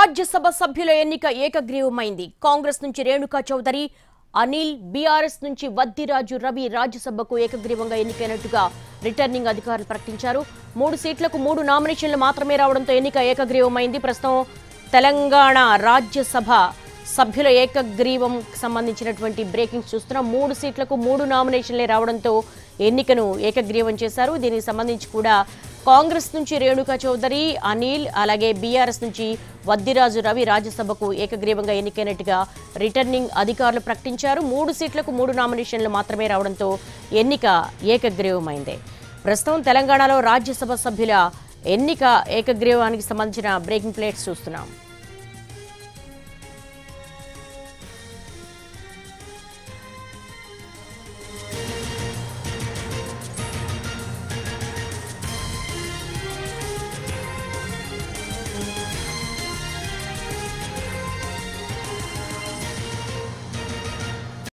రాజ్యసభ సభ్యుల ఎన్నిక ఏకగ్రీవమైంది కాంగ్రెస్ నుంచి రేణుకా చౌదరి అనిల్ బీఆర్ఎస్ నుంచి వద్దిరాజు రవి రాజ్యసభకు ఏకగ్రీవంగా ఎన్నికైనట్టుగా రిటర్నింగ్ అధికారులు ప్రకటించారు మూడు సీట్లకు మూడు నామినేషన్లు మాత్రమే రావడంతో ఎన్నిక ఏకగ్రీవమైంది ప్రస్తుతం తెలంగాణ రాజ్యసభ సభ్యుల ఏకగ్రీవం సంబంధించినటువంటి బ్రేకింగ్ చూస్తున్నాం మూడు సీట్లకు మూడు నామినేషన్లే రావడంతో ఎన్నికను ఏకగ్రీవం చేశారు దీనికి సంబంధించి కూడా కాంగ్రెస్ నుంచి రేణుకా చౌదరి అనిల్ అలాగే బీఆర్ఎస్ నుంచి వద్దిరాజు రవి రాజ్యసభకు ఏకగ్రీవంగా ఎన్నికైనట్టుగా రిటర్నింగ్ అధికారులు ప్రకటించారు మూడు సీట్లకు మూడు నామినేషన్లు మాత్రమే రావడంతో ఎన్నిక ఏకగ్రీవమైంది ప్రస్తుతం తెలంగాణలో రాజ్యసభ సభ్యుల ఎన్నిక ఏకగ్రీవానికి సంబంధించిన బ్రేకింగ్ ప్లేట్స్ చూస్తున్నాం